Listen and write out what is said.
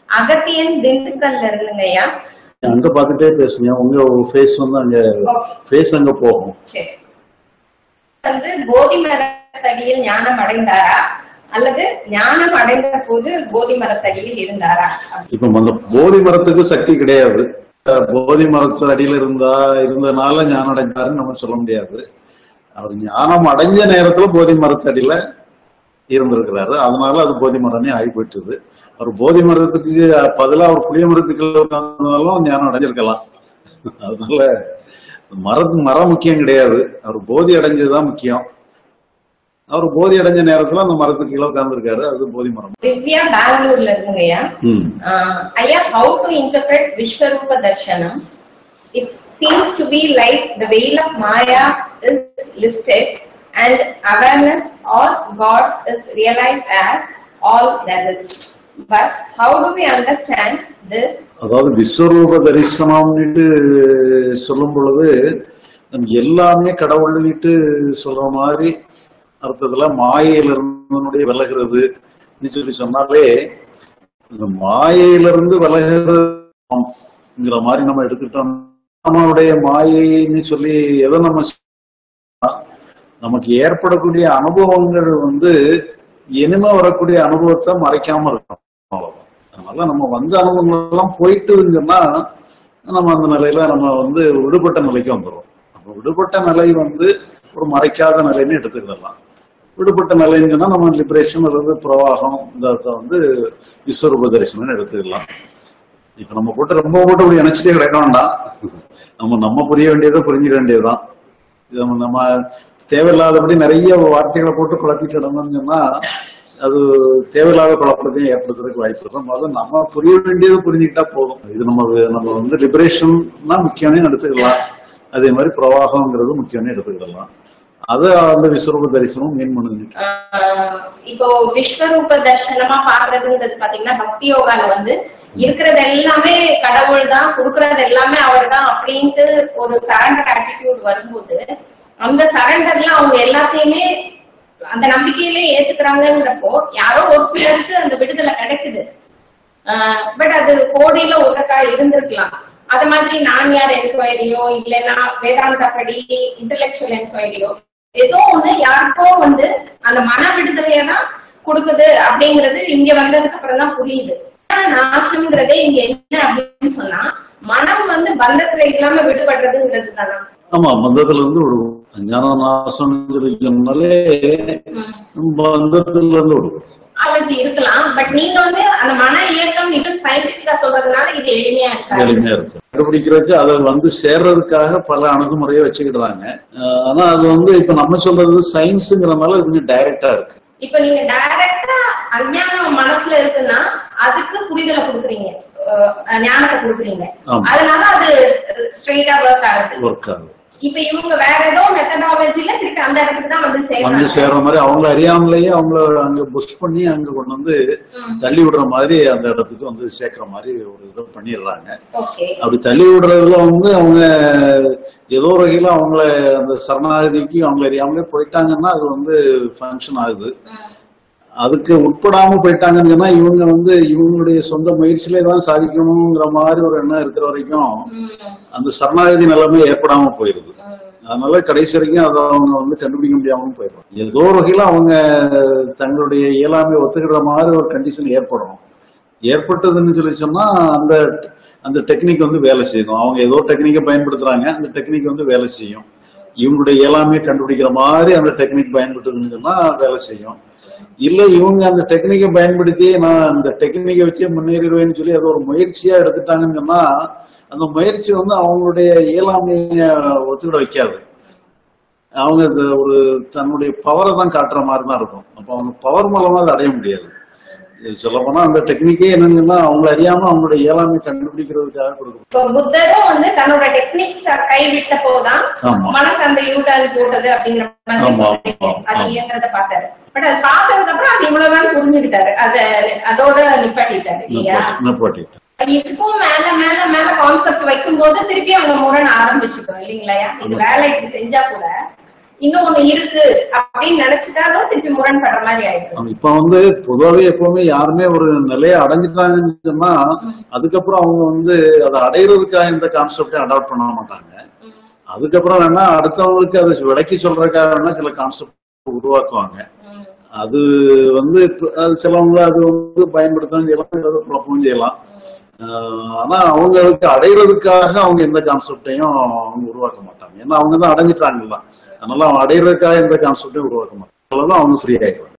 அகத்தியன் திண்டுக்கல்ல இருந்துங்கய்யா அங்க பார்த்துட்டே பேசுங்க உங்க ஃபேஸ் வந்து அங்க ஃபேஸ் அங்க போகும் சரி வந்து போதி மரத்தடியில் ஞானம் அடைந்தாரா அல்லது ஞானம் அடைந்த போது போதி மரத்தடியில் இருந்தாரா இப்ப அந்த போதி மரத்துக்கு சக்தி கிடையாது அஹ் போதி மரத்து அடியில இருந்தா இருந்தனால ஞானம் அடைஞ்சாருன்னு நம்ம சொல்ல முடியாது அவர் ஞானம் அடைஞ்ச நேரத்துல போதி மரத்து அடியில இருந்திருக்கிறாரு அதனால அது போதி மரமே ஆகி போயிட்டுது அவர் போதி மரத்துக்கு பதிலா அவர் புளிய மரத்துக்கு உட்கார்ந்ததாலும் ஞானம் அடைஞ்சிருக்கலாம் அதனால மரம் மரம் முக்கியம் கிடையாது அவர் போதி அடைஞ்சதுதான் முக்கியம் அவர் போதி அடைஞ்ச நேரத்துல அந்த மரத்துக்கு கீழே உட்கார்ந்துருக்காரு அது போதி மரம் திவ்யா பெங்களூர்ல இருந்துங்கய்யா ம் Uh, ஐயா how to interpret விஸ்வரூப தர்ஷனம் it seems to be like the veil of maya is lifted and awareness or god is realized as all that is but how do we understand this அதாவது விஸ்வரூப தரிசனம்னுட்டு சொல்லும் பொழுது நம்ம எல்லாமே கடவுள்னுட்டு சொல்ற மாதிரி அர்த்தத்துல மாயையிலிருந்து விலகிறது சொல்லி சொன்னாலே இந்த மாயையிலிருந்து விலகிறதுங்கிற மாதிரி நம்ம எடுத்துக்கிட்டோம் நம்மளுடைய மாயைன்னு சொல்லி எதை நம்ம சொன்னா, நமக்கு ஏற்படக்கூடிய அனுபவங்கள் வந்து இனிமே வரக்கூடிய அனுபவத்தை மறைக்காம இருக்கணும் அவ்வளவுதான். அதனால நம்ம வந்த அனுபவங்கள் எல்லாம் போயிட்டுதுன்னு சொன்னா நம்ம அந்த நிலையில நம்ம வந்து விடுபட்ட நிலைக்கு வந்துடும் அப்ப விடுபட்ட நிலை வந்து ஒரு மறைக்காத நிலைன்னு எடுத்துக்கிடலாம் விடுபட்ட நிலைன்னு சொன்னா நம்ம லிபரேஷன் அல்லது பிரவாகம் இந்த இதை வந்து விஸ்வரூப தரிசனம்னு எடுத்துக்கலாம் இப்ப நம்ம போட்டு ரொம்ப போட்டு அப்படி நினைச்சிட்டே கிடக்க வேண்டாம் நம்ம நம்ம புரிய வேண்டியதை புரிஞ்சுக்க வேண்டியதுதான் இது நம்ம நம்ம தேவையில்லாதபடி நிறைய வார்த்தைகளை போட்டு குழப்பிட்டு கிடந்தோம்னு சொன்னா அது தேவையில்லாத குழப்பத்தையும் ஏற்படுத்துறதுக்கு வாய்ப்பு இருக்கு முதல்ல நம்ம புரிய வேண்டியது புரிஞ்சுக்கிட்டா போதும் இது நம்ம நம்ம வந்து லிபரேஷன்னா முக்கியம்னு எடுத்துக்கலாம் அதே மாதிரி பிரவாகம்ங்கிறது முக்கியம்னு எடுத்துக்கிடலாம் அது அந்த விஸ்வரூப தரிசனம் மீன் பண்ணுது ஆஹ் இப்போ விஸ்வரூப தர்சனமா பாக்குறதுங்கிறது பாத்தீங்கன்னா பக்தி யோகால வந்து இருக்கிறது எல்லாமே கடவுள் தான் கொடுக்கறது எல்லாமே அவர் தான் அப்படின்ட்டு ஒரு சரண்டர் ஆட்டிடியூட் வரும்போது அந்த சரண்டர்ல அவங்க எல்லாத்தையுமே அந்த நம்பிக்கையிலே ஏத்துக்கிறாங்கிறப்போ யாரோ ஒரு சிலருக்கு அந்த விடுதலை கிடைக்குது பட் அது கோடியில ஒருக்கா இருந்திருக்கலாம் அது மாதிரி நான் யார் என்கொயரியோ இல்லைன்னா வேதாந்தா படி இன்டலெக்சுவல் என்கொயரியோ ஏதோ ஒண்ணு யாருக்கோ வந்து அந்த மன விடுதலையை தான் கொடுக்குது அப்படிங்கிறது இங்க வந்ததுக்கு அப்புறம் தான் புரியுது நாசம்ங்கிறதே இங்க என்ன அப்படின்னு சொன்னா மனம் வந்து பந்தத்துல இல்லாம விடுபடுறதுங்கிறது தானா ஆமா பந்தத்துல இருந்து விடுவோம் அஞ்ஞான நாசம் சொல்லி சொன்னாலே பந்தத்துல இருந்து விடுவோம் ஆலோசி இருக்கலாம் பட் நீங்க வந்து அந்த மன இயக்கம் இது சயின்டிபிக்கா சொல்றதுனால இது எளிமையா இருக்காது எளிமையா இருக்கும் கண்டுபிடிக்கிறதுக்கு அதை வந்து சேர்றதுக்காக பல அணுகுமுறையை வச்சுக்கிடுறாங்க அஹ் ஆனா அது வந்து இப்ப நம்ம சொல்றது சயின்ஸுங்கிறனால இது கொஞ்சம் டைரக்டா இருக்கு இப்ப நீங்க டைரக்டா அஞ்ஞானம் மனசுல இருக்குன்னா அதுக்கு புரிதலை கொடுக்குறீங்க அஹ் ஞானத்தை கொடுக்குறீங்க ஆமா. அதனால அது ஸ்ட்ரெயிட்டா ஒர்க் ஆகுது ஒர்க் ஆகுது இப்ப இவங்க வேற ஏதோ மெத்தடாலஜில திருப்பி அந்த இடத்துக்கு தான் வந்து வந்து சேர்றாங்க சேர்ற மாதிரி அவங்க அறியாமலேயே அவங்கள அங்க புஷ் பண்ணி அங்க கொண்டு வந்து ம். தள்ளி விடுற மாதிரி அந்த இடத்துக்கு வந்து சேர்க்கிற மாதிரி ஒரு இதை பண்ணிடுறாங்க ஓகே அப்படி தள்ளி விடுறதுல வந்து அவங்க ஏதோ ஒரு வகையில அவங்கள அந்த சரணாகதிக்கு அவங்க அறியாமலே போயிட்டாங்கன்னா அது வந்து ஃபங்க்ஷன் ஆகுது அதுக்கு உட்படாம போயிட்டாங்கன்னு சொன்னா இவங்க வந்து இவங்களுடைய சொந்த முயற்சியிலே தான் சாதிக்கணுங்கிற மாதிரி ஒரு எண்ணம் இருக்கிற வரைக்கும் அந்த சரணாகதி நிலைமை ஏற்படாம போயிருது அதனால கடைசி வரைக்கும் அதை அவங்க வந்து கண்டுபிடிக்க முடியாம போயிடும் ஏதோ ஒரு வகையில அவங்க தங்களுடைய இயலாமை ஒத்துக்கிற மாதிரி ஒரு கண்டிஷன் ஏற்படணும் ஏற்பட்டதுன்னு சொல்லி சொன்னா அந்த அந்த டெக்னிக் வந்து வேலை செய்யணும் அவங்க ஏதோ டெக்னிக்கை பயன்படுத்துறாங்க அந்த டெக்னிக் வந்து வேலை செய்யும் இவங்களுடைய இயலாமையை கண்டுபிடிக்கிற மாதிரி அந்த டெக்னிக் பயன்படுத்துதுன்னு சொன்னா வேலை செய்யும் இல்ல இவங்க அந்த டெக்னிக்கை பயன்படுத்தி நான் அந்த டெக்னிக்கை வச்சே முன்னேறிடுவேன்னு சொல்லி அதை ஒரு முயற்சியா எடுத்துட்டாங்கன்னு சொன்னா அந்த முயற்சி வந்து அவங்களுடைய இயலாமைய ஒத்துக்கிட வைக்காது அவங்க அது ஒரு தன்னுடைய பவரை தான் காட்டுற மாதிரி தான் இருக்கும் அப்ப அவங்க பவர் மூலமா அதை அடைய முடியாது சொல்ல போனா அந்த டெக்னிக்கே என்னன்னா அவங்க அறியாம அவங்களுடைய இயலாமை கண்டுபிடிக்கிறதுக்காக கொடுக்கும் இப்போ புத்தரும் வந்து தன்னோட டெக்னிக்ஸ் கைவிட்ட போதான் ஆமா. மனசு அந்த யூட்டர்ன் போட்டது அப்படிங்கிற மாதிரி ஆமா, சொல்றீங்க. ஆமா, அது ஆமா. இயங்குறத பார்த்தாரு பட் அது பார்த்ததுக்கு அப்புறம் அது இவ்வளவுதான் புரிஞ்சுக்கிட்டாரு அத அதோட நிப்பாட்டிட்டாரு இல்லையா நிப்பாட்டிட்டு இதுக்கும் மேல மேல மேல கான்செப்ட் வைக்கும் போது திருப்பி அவங்க முரண் ஆரம்பிச்சுக்கணும் இல்லைங்களா இது வேலை இப்படி செஞ்சா கூட இன்னும் ஒண்ணு இருக்கு அப்படின்னு நினைச்சிட்டாலும் திருப்பி முரண்படுற மாதிரி ஆயிடுது ஆமா, இப்ப வந்து பொதுவாவே எப்பவுமே யாருமே ஒரு நிலையை அடைஞ்சிட்டாங்கன்னு சொன்னா அதுக்கப்புறம் அவங்க வந்து அதை அடையிறதுக்காக இந்த கான்செப்டை அடாப்ட் பண்ண மாட்டாங்க ம். அதுக்கப்புறம் வேணா அடுத்தவங்களுக்கு அதை விளக்கி சொல்றதுக்காக வேணா சில கான்செப்ட் உருவாக்குவாங்க ம். அது வந்து இப்ப- அது சிலவங்க அது வந்து பயன்படுத்தவும் செய்யலாம் அதை குழப்பவும் செய்யலாம் ஆஹ் ஆனா அவங்களுக்கு அடையிறதுக்காக அவங்க எந்த கான்செப்டையும் அவங்க உருவாக்க மாட்டாங்க ஏன்னா அவங்க தான் அடைஞ்சிட்டாங்கல்ல அதனால அவங்க அடையிறதுக்காக எந்த கான்செப்டையும் உருவாக்க மாட்டாங்க அதனால அவங்க ஃப்ரீ ஆயிடுவாங்க